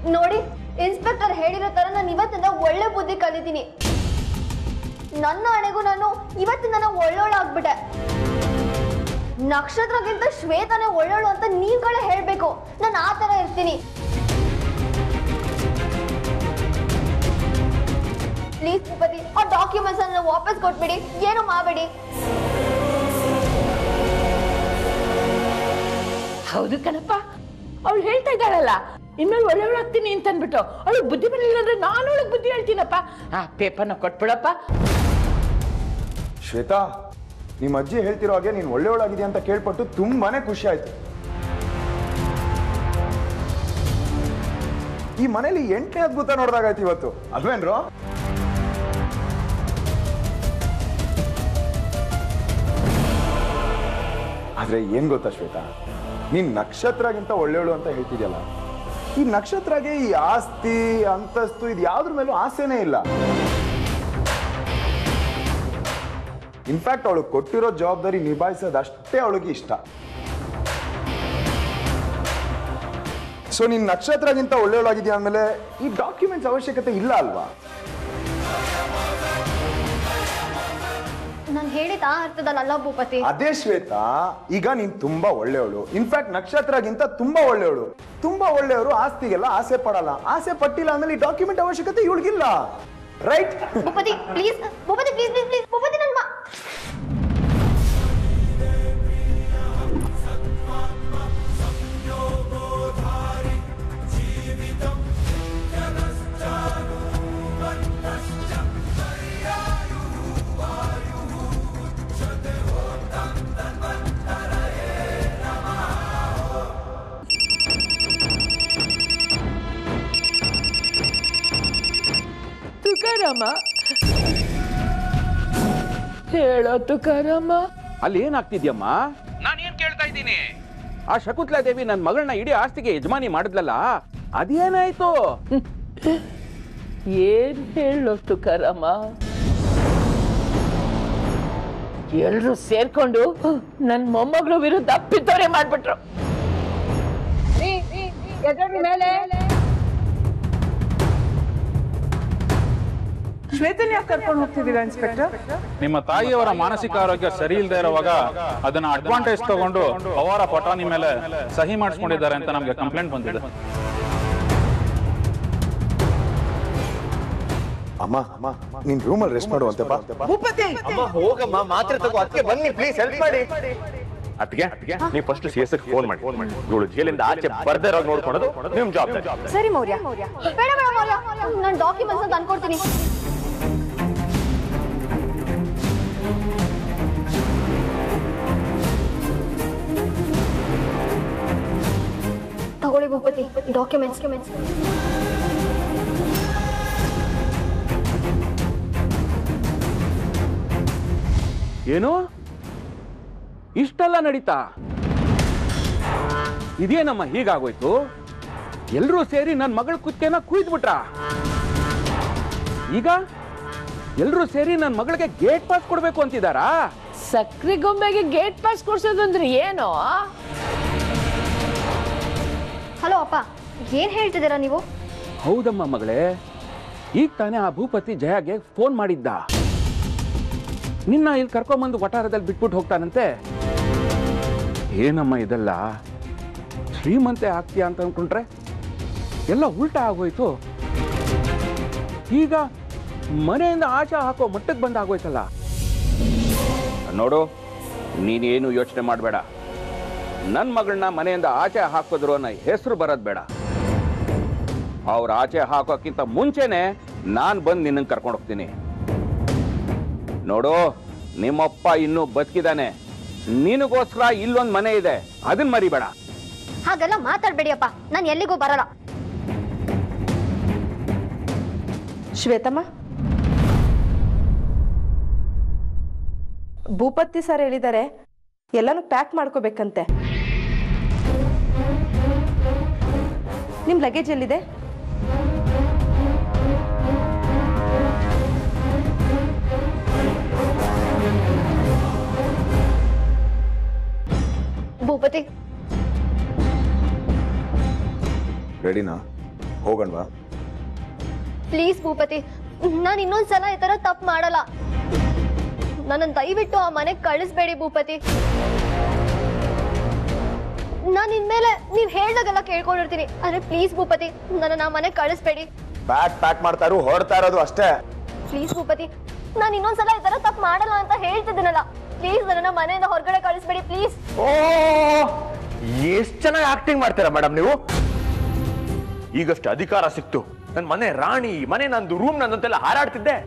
ನೋಡಿ ಇನ್ಸ್ಪೆಕ್ಟರ್ ಹೇಳಿರೋ ತರ ನಾನು ಇವತ್ತಿಂದ ಒಳ್ಳೆ ಬುದ್ಧಿ ಕಲಿತೀನಿ ನನ್ನ ಹಣೆಗೂ ನಾನು ಇವತ್ತಿಂದ ನಾನು ಒಳ್ಳೋಳಾಗ್ಬಿಟ್ಟೆ ನಕ್ಷತ್ರಕ್ಕಿಂತ ಶ್ವೇತನೇ ಒಳ್ಳೋಳು ಅಂತ ನೀವುಗಳೇ ಹೇಳ್ಬೇಕು ನಾನು ಆ ತರ ಇರ್ತೀನಿ ಪ್ಲೀಸ್ ಭೂಪತಿ ಆ ಡಾಕ್ಯುಮೆಂಟ್ಸ್ ಅನ್ನ ವಾಪಸ್ ಕೊಟ್ಬಿಡಿ ಏನು ಮಾಡಬೇಡಿ ಹೌದು ಕಣಪ್ಪ ಅವಳು ಹೇಳ್ತಾ ಇದ್ದಾಳಲ್ಲ ಇನ್ಮೇಲೆ ಒಳ್ಳೆಯವಳಾಗ್ತೀನಿ ಅಂತ ಅಂದ್ಬಿಟ್ಟು ಅವಳು ಬುದ್ಧಿ ಬರಲಿಲ್ಲ ಅಂದ್ರೆ ನಾನು ಅವಳಿಗೆ ಬುದ್ಧಿ ಹೇಳ್ತೀನಪ್ಪ ಆ ಪೇಪರ್ನ ಕೊಟ್ಬಿಡಪ್ಪ ಶ್ವೇತಾ ನಿಮ್ಮ ಅಜ್ಜಿ ಹೇಳ್ತಿರೋ ಹಾಗೆ ನೀನು ಒಳ್ಳೆಯವಳಾಗಿದೆ ಅಂತ ಕೇಳ್ಪಟ್ಟು ತುಂಬಾನೇ ಖುಷಿ ಆಯ್ತು ಈ ಮನೇಲಿ ಎಂಟನೇ ಅದ್ಭುತ ನೋಡ್ದಾಗಾಯ್ತು ಇವತ್ತು ಅಲ್ವೇನ್ರು ಆದ್ರೆ ಏನ್ ಗೊತ್ತಾ ಶ್ವೇತಾ ನೀನ್ ನಕ್ಷತ್ರಗಿಂತ ಒಳ್ಳೆಯವಳು ಅಂತ ಹೇಳ್ತಿದ್ಯಲ್ಲ ಈ ನಕ್ಷತ್ರಗೆ ಈ ಆಸ್ತಿ ಅಂತಸ್ತು ಇದು ಯಾವ್ದ್ರ ಮೇಲೂ ಆಸೆನೇ ಇಲ್ಲ ಇನ್ಫ್ಯಾಕ್ಟ್ ಅವಳು ಕೊಟ್ಟಿರೋ ಜವಾಬ್ದಾರಿ ನಿಭಾಯಿಸೋದಷ್ಟೇ ಅವಳಿಗೆ ಇಷ್ಟ ಸೊ ನೀನ್ ನಕ್ಷತ್ರಗಿಂತ ಒಳ್ಳೆಯವಳಾಗಿದ್ಯಾ ಅಂದಮೇಲೆ ಈ ಡಾಕ್ಯುಮೆಂಟ್ಸ್ ಅವಶ್ಯಕತೆ ಇಲ್ಲ ಅಲ್ವಾ ನಾನು ಹೇಳಿದ ಆ ಅರ್ಥದಲ್ಲ ಭೂಪತಿ ಅದೇ ಶ್ವೇತಾ ಈಗ ನೀನ್ ತುಂಬಾ ಒಳ್ಳೆಯವಳು ಇನ್ಫ್ಯಾಕ್ಟ್ ನಕ್ಷತ್ರಗಿಂತ ತುಂಬಾ ಒಳ್ಳೆಯವಳು ತುಂಬಾ ಒಳ್ಳೆಯವರು ಆಸ್ತಿಗೆಲ್ಲ ಆಸೆ ಪಡಲ್ಲ ಆಸೆ ಪಟ್ಟಿಲ್ಲ ಅಂದ್ಮೇಲೆ ಈ ಡಾಕ್ಯುಮೆಂಟ್ ಅವಶ್ಯಕತೆ ಇವಳಿಗಿಲ್ಲ right Bhupathi please Bhupathi please please please Bhupathi ನನ್ನ ಮಾ- ತುಕಾರಾಮ ಹೇಳೋ ತುಕಾರಾಮ ಅಲ್ಲಿ ಏನಾಗ್ತಿದ್ಯಮ್ಮ ನಾನು ಏನ್ ಕೇಳ್ತಾ ಇದ್ದೀನಿ ಆ ಶಕುತ್ಲಾ ದೇವಿ ನನ್ನ ಮಗಳನ್ನ ಇಡೀ ಆಸ್ತಿಗೆ ಯಜಮಾನಿ ಮಾಡಿದ್ಲಲ್ಲ ಅದೇನಾಯ್ತು ಏನ್ ಹೇಳೋ ತುಕಾರಾಮ ಎಲ್ರು ಸೇರ್ಕೊಂಡು ನನ್ ಮೊಮ್ಮಗಳ ವಿರುದ್ಧ ಪಿತೂರಿ ಮಾಡ್ಬಿಟ್ರು ಶ್ವೇತನ್ ಯಾಕೆ ಕರ್ಕೊಂಡು ಹೋಗ್ತಿದ್ದೀರಾ ಇನ್ಸ್ಪೆಕ್ಟರ್ ನಿಮ್ಮ ತಾಯಿಯವರ ಮಾನಸಿಕ ಆರೋಗ್ಯ ಸರಿ ಇಲ್ಲದೆ ಇರುವಾಗ ಅದನ್ನ ಅಡ್ವಾಂಟೇಜ್ ತಗೊಂಡು ಅವರ ಪಟಾನಿ ಮೇಲೆ ಸಹಿ ಮಾಡಿಸ್ಕೊಂಡಿದ್ದಾರೆ ಅಂತ ನಮಗೆ ಕಂಪ್ಲೇಂಟ್ ಬಂದಿದೆ ಅಮ್ಮ ಅಮ್ಮ ನೀನ್ ರೂಮಲ್ಲಿ ರೆಸ್ಟ್ ಮಾಡುವಂತೆ ಬಾ ಭೂಪತಿ ಹೋಗಮ್ಮ ಮಾತ್ರೆ ತಗೋ ಅದಕ್ಕೆ ಬನ್ನಿ ಪ್ಲೀಸ್ ಹೆಲ್ಪ್ ಮಾಡಿ ಅದಕ್ಕೆ ನೀವು ಫಸ್ಟ್ ಸಿ ಎಸ್ ಫೋನ್ ಮಾಡಿ ಇವಳು ಜೈಲಿಂದ ಆಚೆ ಬರ್ದೇ ಇರೋ ನೋಡ್ಕೊಳೋದು ನಿಮ್ ಜವಾಬ್ದಾರಿ ಸರಿ ಮೌರ್ಯ ಬೇಡ ಬೇಡ ಮೌರ್ಯ ನಾನು ಡಾಕ್ಯುಮೆಂಟ್ಸ್ ತಂದ್ಕೊಡ್ತೀನಿ ತಗೊಳ್ಳಿ ಭೂಪತಿ ಡಾಕ್ಯುಮೆಂಟ್ಸ್ ಡಾಕ್ಯುಮೆಂಟ್ಸ್ ಏನು ಇಷ್ಟೆಲ್ಲ ನಡೀತಾ ಇದೇನಮ್ಮ ಹೀಗಾಗೋಯ್ತು ಎಲ್ರೂ ಸೇರಿ ನನ್ನ ಮಗಳ ಕುತ್ತಿಗೆನ ಕುಯ್ದ್ಬಿಟ್ರ ಈಗ ಎಲ್ರೂ ಸೇರಿ ನನ್ನ ಮಗಳಿಗೆ ಗೇಟ್ ಪಾಸ್ ಕೊಡ್ಬೇಕು ಅಂತಿದಾರಾ ಸಕ್ರೆ ಗೊಂಬೆಗೆ ಗೇಟ್ ಪಾಸ್ ಕೊಡ್ಸೋದು ಅಂದ್ರೆ ಏನು ಹಲೋ ಅಪ್ಪ ಏನ್ ಹೇಳ್ತಿದ್ದೀರಾ ನೀವು ಹೌದಮ್ಮ ಮಗಳೇ ಈಗ ತಾನೇ ಆ ಭೂಪತಿ ಜಯಾಗೆ ಫೋನ್ ಮಾಡಿದ್ದ ನಿನ್ನ ಇಲ್ಲಿ ಕರ್ಕೊಂಬಂದು ವಟಾರದಲ್ಲಿ ಬಿಟ್ಬಿಟ್ಟು ಹೋಗ್ತಾನಂತೆ ಏನಮ್ಮ ಇದೆಲ್ಲ ಶ್ರೀಮಂತೆ ಆಗ್ತೀಯ ಅಂತ ಅನ್ಕೊಂಡ್ರೆ ಎಲ್ಲ ಉಲ್ಟಾ ಆಗೋಯ್ತು ಈಗ ಮನೆಯಿಂದ ಆಚೆ ಹಾಕೋ ಮಟ್ಟಕ್ಕೆ ಬಂದ ಆಗೋಯ್ತಲ್ಲ ನೋಡು ನೀನೇನು ಯೋಚನೆ ಮಾಡಬೇಡ ನನ್ನ ಮಗಳನ್ನ ಮನೆಯಿಂದ ಆಚೆ ಹಾಕಿದ್ರು ಅನ್ನೋ ಹೆಸರು ಬರೋದು ಬೇಡ ಅವ್ರ ಆಚೆ ಹಾಕೋಕ್ಕಿಂತ ಮುಂಚೆನೆ ನಾನು ಬಂದು ನಿನ್ನನ್ನು ಕರ್ಕೊಂಡು ಹೋಗ್ತೀನಿ ನೋಡು ನಿಮ್ಮಪ್ಪ ಇನ್ನೂ ಬದುಕಿದಾನೆ ನಿನಗೋಸ್ಕರ ಇಲ್ಲೊಂದು ಮನೆ ಇದೆ ಅದನ್ನ ಮರಿಬೇಡ ಹಾಗೆಲ್ಲ ಮಾತಾಡ್ಬೇಡಿಯಪ್ಪ ನಾನು ಎಲ್ಲಿಗೂ ಬರಲ್ಲ ಶ್ವೇತಮ್ಮ ಭೂಪತಿ ಸರ್ ಹೇಳಿದ್ದಾರೆ ಎಲ್ಲಾನು ಪ್ಯಾಕ್ ಮಾಡ್ಕೋಬೇಕಂತೆ ನಿಮ್ ಲಗೇಜ್ ಎಲ್ಲಿದೆ ಭೂಪತಿ ರೆಡಿನಾ ಹೋಗಣ್ವಾ ಪ್ಲೀಸ್ ಭೂಪತಿ ನಾನು ಇನ್ನೊಂದ್ಸಲ ಈ ತರ ತಪ್ಪು ಮಾಡಲ್ಲ ನನ್ನನ್ನು ದಯವಿಟ್ಟು ಆ ಮನೆಗೆ ಕಳಿಸ್ಬೇಡಿ ಭೂಪತಿ ನಾನು ಇನ್ಮೇಲೆ ನೀವ್ ಹೇಳ್ದಾಗೆಲ್ಲ ಕೇಳ್ಕೊಂಡಿರ್ತೀನಿ ಆದ್ರೆ ಪ್ಲೀಸ್ ಭೂಪತಿ ನನ್ನ ಆ ಮನೆಗೆ ಕಳಿಸ್ಬೇಡಿ ಬ್ಯಾಗ್ ಪ್ಯಾಕ್ ಮಾಡ್ತಾರು ಹೊರಡ್ತಾ ಇರೋದು ಅಷ್ಟೇ ಪ್ಲೀಸ್ ಭೂಪತಿ ನಾನು ಇನ್ನೊಂದ್ಸಲ ಈ ತರ ತಪ್ಪು ಮಾಡಲ್ಲ ಅಂತ ಹೇಳ್ತಿದ್ದೀನಲ್ಲ ಪ್ಲೀಸ್ ನನ್ನ ಮನೆಯಿಂದ ಹೊರಗಡೆ ಕಳಿಸ್ಬೇಡಿ ಪ್ಲೀಸ್ ಓ ಎಷ್ಟ್ ಚೆನ್ನಾಗಿ ಆಕ್ಟಿಂಗ್ ಮಾಡ್ತೀರಾ ಮೇಡಮ್ ನೀವು ಈಗಷ್ಟು ಅಧಿಕಾರ ಸಿಕ್ತು ನನ್ ಮನೆ ರಾಣಿ ಮನೆ ನಂದು ರೂಮ್ ನಂದಂತೆಲ್ಲ ಹಾರಾಡ್ತಿದ್ದೆ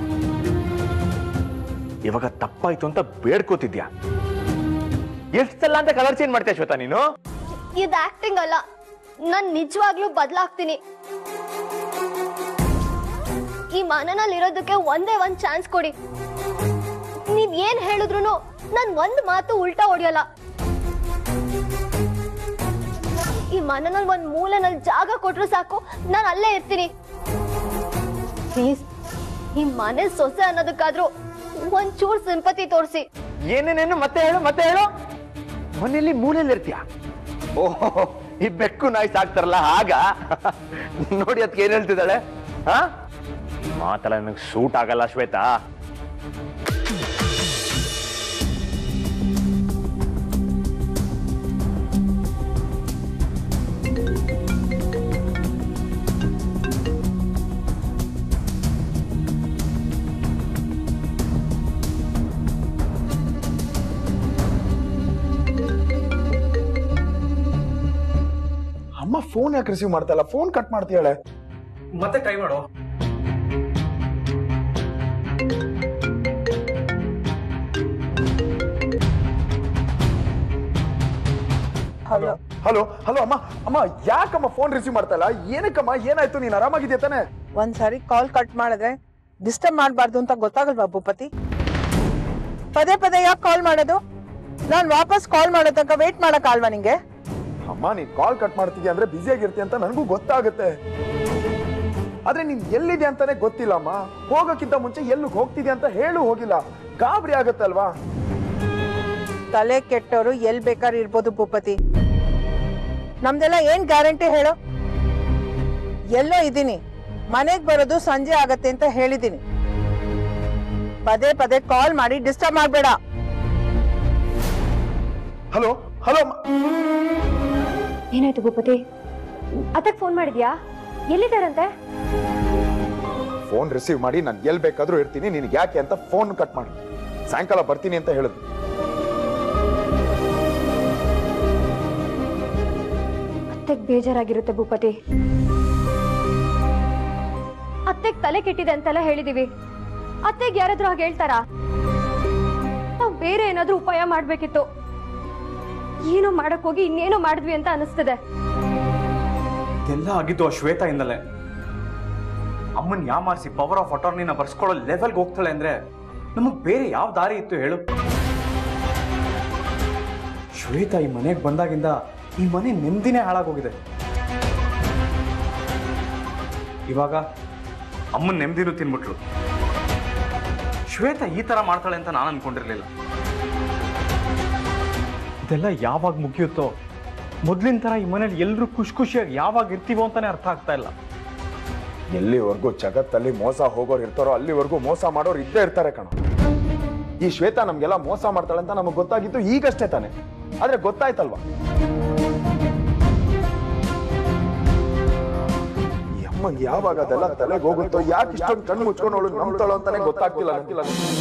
ಇವಾಗ ತಪ್ಪಾಯ್ತು ಅಂತ ಬೇಡ್ಕೋತಿದ್ಯಾ ಎಷ್ಟ್ ಸಲ ಅಂತ ಕಲರ್ ಚೇಂಜ್ ಮಾಡ್ತೀಯ ಶ್ವೇತಾ ನೀನು ಇದು ಆಕ್ಟಿಂಗ್ ಅಲ್ಲ ನಾನ್ ನಿಜವಾಗ್ಲೂ ಬದಲಾಗ್ತೀನಿ ಈ ಮನೆನಲ್ಲಿ ಇರೋದಕ್ಕೆ ಒಂದೇ ಒಂದ್ ಚಾನ್ಸ್ ಕೊಡಿ ನೀವ್ ಏನ್ ಹೇಳಿದ್ರು ನಾನ್ ಒಂದ್ ಮಾತು ಉಲ್ಟಾ ಹೊಡಿಯಲ್ಲ ಈ ಮನೆನಲ್ಲಿ ಒಂದ್ ಮೂಲೆನಲ್ಲಿ ಜಾಗ ಕೊಟ್ರು ಸಾಕು ನಾನು ಅಲ್ಲೇ ಇರ್ತೀನಿ ಪ್ಲೀಸ್ ಈ ಮನೆ ಸೊಸೆ ಅನ್ನೋದಕ್ಕಾದ್ರೂ ಒಂಚೂರ್ ಸಿಂಪತಿ ತೋರಿಸಿ ಏನೇನೇನು ಮತ್ತೆ ಹೇಳು ಮತ್ತೆ ಹೇಳು ಮನೆಯಲ್ಲಿ ಮೂಲೆಯಲ್ಲಿ ಇರ್ತೀಯ ಓಹೋ ಈ ಬೆಕ್ಕು ನಾಯಿ ಸಾಕ್ತಾರಲ್ಲ ಆಗ ನೋಡಿ ಅದಕ್ಕೆ ಏನ್ ಹೇಳ್ತಿದ್ದಾಳೆ ಹಾ ಮಾತಲ್ಲ ನನಗೆ ಸೂಟ್ ಆಗಲ್ಲ ಶ್ವೇತಾ ಅಮ್ಮ ಫೋನ್ ಯಾಕೆ ರಿಸೀವ್ ಮಾಡ್ತಾ ಇಲ್ಲ ಫೋನ್ ಕಟ್ ಮಾಡ್ತೀಯಾಳೆ ಮತ್ತೆ ಟ್ರೈ ಮಾಡು ಹಲೋ ಹಲೋ ಹಲೋ ಅಮ್ಮ ಅಮ್ಮ ಯಾಕಮ್ಮ ಫೋನ್ ರಿಸೀವ್ ಮಾಡ್ತಾ ಇಲ್ಲ ಏನಕ್ಕಮ್ಮ ಏನಾಯ್ತು ನೀನ್ ಆರಾಮಾಗಿದ್ಯಾ ತಾನೆ ಒಂದ್ಸಾರಿ ಕಾಲ್ ಕಟ್ ಮಾಡಿದ್ರೆ ಡಿಸ್ಟರ್ಬ್ ಮಾಡಬಾರ್ದು ಅಂತ ಗೊತ್ತಾಗಲ್ವಾ ಭೂಪತಿ ಪದೇ ಪದೇ ಯಾಕೆ ಕಾಲ್ ಮಾಡೋದು ನಾನ್ ವಾಪಸ್ ಕಾಲ್ ಮಾಡೋ ತನಕ ವೇಟ್ ಮಾಡಕ್ಕಾಲ್ವಾ ನಿಂಗೆ ಅಮ್ಮ ನೀನ್ ಕಾಲ್ ಕಟ್ ಮಾಡ್ತಿದ್ಯಾ ಅಂದ್ರೆ ಬ್ಯುಸಿ ಆಗಿರ್ತೀಯ ಅಂತ ನನಗೂ ಗೊತ್ತಾಗುತ್ತೆ ಆದ್ರೆ ನೀನ್ ಎಲ್ಲಿದೆ ಅಂತಾನೆ ಗೊತ್ತಿಲ್ಲ ಅಮ್ಮ ಹೋಗೋಕ್ಕಿಂತ ಮುಂಚೆ ಎಲ್ಲಿಗೆ ಹೋಗ್ತಿದ್ಯಾ ಅಂತ ಹೇಳು ಹೋಗಿಲ್ಲ ಗಾಬರಿ ಆಗತ್ತಲ್ವಾ ತಲೆ ಕೆಟ್ಟವರು ಎಲ್ ಬೇಕಾದ್ರೂ ಇರ್ಬೋದು ಭೂಪತಿ ನಮ್ದೆಲ್ಲ ಏನ್ ಗ್ಯಾರಂಟಿ ಹೇಳು ಎಲ್ಲೋ ಇದೀನಿ ಮನೆಗ್ ಬರೋದು ಸಂಜೆ ಆಗತ್ತೆ ಅಂತ ಹೇಳಿದೀನಿ ಪದೇ ಪದೇ ಕಾಲ್ ಮಾಡಿ ಡಿಸ್ಟರ್ಬ್ ಮಾಡ್ಬೇಡ ಹಲೋ ಹಲೋ ಏನಾಯ್ತು ಭೂಪತಿ ಅದಕ್ಕೆ ಫೋನ್ ಮಾಡಿದ್ಯಾ ಎಲ್ಲಿದ್ದಾರಂತೆ ಫೋನ್ ರಿಸೀವ್ ಮಾಡಿ ನಾನು ಎಲ್ ಬೇಕಾದ್ರೂ ಇರ್ತೀನಿ ನಿನಗೆ ಯಾಕೆ ಅಂತ ಫೋನ್ ಕಟ್ ಮಾಡಿ ಸಾಯಂಕಾಲ ಬರ್ತೀನಿ ಅಂತ ಹೇಳಿದ್ರು ಅತ್ತೆಗ್ ಬೇಜಾರಾಗಿರುತ್ತೆ ಭೂಪತಿ ಅತ್ತೆಗ್ ತಲೆ ಕೆಟ್ಟಿದೆ ಅಂತೆಲ್ಲ ಹೇಳಿದೀವಿ ಅತ್ತೆಗ್ ಯಾರಾದ್ರೂ ಹಾಗೆ ಹೇಳ್ತಾರಾ ನಾವ್ ಬೇರೆ ಏನಾದ್ರೂ ಉಪಾಯ ಮಾಡ್ಬೇಕಿತ್ತು ಏನೋ ಮಾಡಕ್ ಹೋಗಿ ಇನ್ನೇನೋ ಮಾಡಿದ್ವಿ ಅಂತ ಅನಿಸ್ತದೆ ಇದೆಲ್ಲ ಆಗಿದ್ದು ಆ ಶ್ವೇತಾ ಇಂದಲೇ ಅಮ್ಮನ್ ಯಾಮಾರಿಸಿ ಪವರ್ ಆಫ್ ಅಟಾರ್ನಿನ ಬರ್ಸ್ಕೊಳ್ಳೋ ಲೆವೆಲ್ಗೆ ಹೋಗ್ತಾಳೆ ಅಂದ್ರೆ ನಮಗ್ ಬೇರೆ ಯಾವ ದಾರಿ ಇತ್ತು ಹೇಳು ಶ್ವೇತಾ ಈ ಮನೆಗೆ ಬಂದಾಗಿಂದ ಈ ಮನೆ ನೆಮ್ಮದಿನೇ ಹಾಳಾಗೋಗಿದೆ ಇವಾಗ ಅಮ್ಮನ್ ನೆಮ್ಮದಿನೂ ತಿನ್ಬಿಟ್ಲು ಶ್ವೇತಾ ಈ ತರ ಮಾಡ್ತಾಳೆ ಅಂತ ನಾನು ಅನ್ಕೊಂಡಿರ್ಲಿಲ್ಲ ಇದೆಲ್ಲ ಯಾವಾಗ ಮುಗಿಯುತ್ತೋ ಮೊದ್ಲಿನ ತರ ಈ ಮನೇಲಿ ಎಲ್ಲರೂ ಖುಷಿ ಖುಷಿಯಾಗಿ ಯಾವಾಗ ಇರ್ತೀವೋ ಅಂತಾನೆ ಅರ್ಥ ಆಗ್ತಾ ಇಲ್ಲ ಎಲ್ಲಿವರೆಗೂ ಜಗತ್ತಲ್ಲಿ ಮೋಸ ಹೋಗೋರು ಇರ್ತಾರೋ ಅಲ್ಲಿವರೆಗೂ ಮೋಸ ಮಾಡೋರು ಇದ್ದೇ ಇರ್ತಾರೆ ಕಣ ಈ ಶ್ವೇತಾ ನಮ್ಗೆಲ್ಲ ಮೋಸ ಮಾಡ್ತಾಳೆ ಅಂತ ನಮಗೆ ಗೊತ್ತಾಗಿದ್ದು ಈಗಷ್ಟೇ ತಾನೆ ಆದ್ರೆ ಗೊತ್ತಾಯ್ತಲ್ವಾ ಈ ಅಮ್ಮಂಗೆ ಯಾವಾಗ ಅದೆಲ್ಲ ತಲೆಗೆ ಹೋಗುತ್ತೋ ಯಾಕೆ ಇಷ್ಟೊಂದು ಕಣ್ಣು ಮುಚ್ಕೊಂಡು ಅವಳು ನಂಬ್ತಾಳೋ ಅಂತಾನೆ ಗೊತ್ತಾಗ್ತಿಲ್ಲ ನಂಗಿಲ್ಲ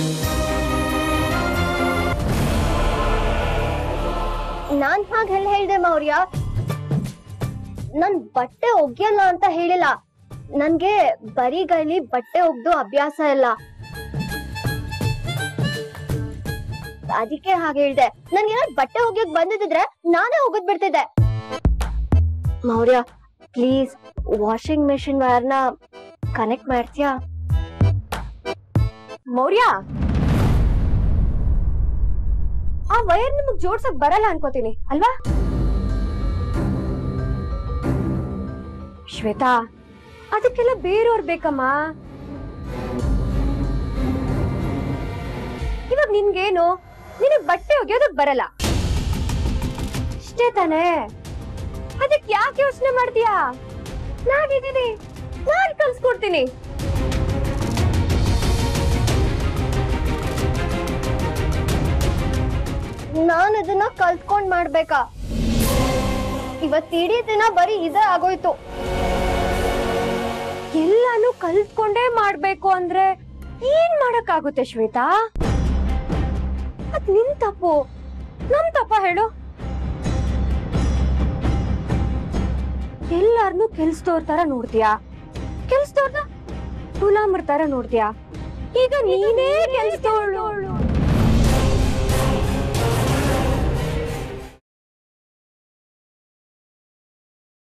ನಾನ್ ಹಾಗೆ ಹೇಳಿ ಹೇಳ್ದೆ ಮೌರ್ಯ ನನ್ ಬಟ್ಟೆ ಒಗ್ಯಲ್ಲ ಅಂತ ಹೇಳಿಲ್ಲ ನನ್ಗೆ ಬರಿಗೈಲಿ ಬಟ್ಟೆ ಒಗ್ದು ಅಭ್ಯಾಸ ಇಲ್ಲ ಅದಕ್ಕೆ ಹಾಗೆ ಹೇಳ್ದೆ ನನ್ಗೆ ಬಟ್ಟೆ ಒಗ್ಯಕ್ ಬಂದಿದ್ರೆ ನಾನೇ ಒಗದ್ ಬಿಡ್ತಿದ್ದೆ ಮೌರ್ಯ ಪ್ಲೀಸ್ ವಾಷಿಂಗ್ ಮೆಷಿನ್ ವೈರ್ನ ಕನೆಕ್ಟ್ ಮಾಡ್ತೀಯಾ ಮೌರ್ಯ ಆ ವೈರ್ ನಿಮಗ್ ಜೋಡ್ಸಕ್ ಬರಲ್ಲ ಅನ್ಕೋತೀನಿ ಅಲ್ವಾ ಶ್ವೇತಾ ಅದಕ್ಕೆಲ್ಲ ಬೇರೆಯವ್ರು ಬೇಕಮ್ಮ ಇವಾಗ ನಿನ್ಗೇನು ನಿನಗ್ ಬಟ್ಟೆ ಒಗೆಯೋದಕ್ ಬರಲ್ಲ ಇಷ್ಟೇ ತಾನೇ ಅದಕ್ ಯಾಕೆ ಯೋಚನೆ ಮಾಡ್ತೀಯಾ ನಾನಿದ್ದೀನಿ ನಾನ್ ಕಲ್ಸ್ಕೊಡ್ತೀನಿ ನಾನು ಅದನ್ನ ಕಲ್ತ್ಕೊಂಡ್ ಮಾಡ್ಬೇಕಾ ಇವತ್ ಇಡೀ ದಿನ ಬರೀ ಇದೇ ಆಗೋಯ್ತು ಎಲ್ಲಾನು ಕಲ್ತ್ಕೊಂಡೇ ಮಾಡ್ಬೇಕು ಅಂದ್ರೆ ಏನ್ ಮಾಡಕ್ಕಾಗುತ್ತೆ ಶ್ವೇತಾ ಅದ್ ನಿನ್ ತಪ್ಪು ನಮ್ ತಪ್ಪ ಹೇಳು ಎಲ್ಲಾರ್ನು ಕೆಲ್ಸದವ್ರ ತರ ನೋಡ್ತೀಯಾ ಕೆಲ್ಸದವ್ರನ್ನ ಗುಲಾಮರ್ ತರ ನೋಡ್ತೀಯಾ ಈಗ ನೀನೇ ಕೆಲ್ಸದವಳು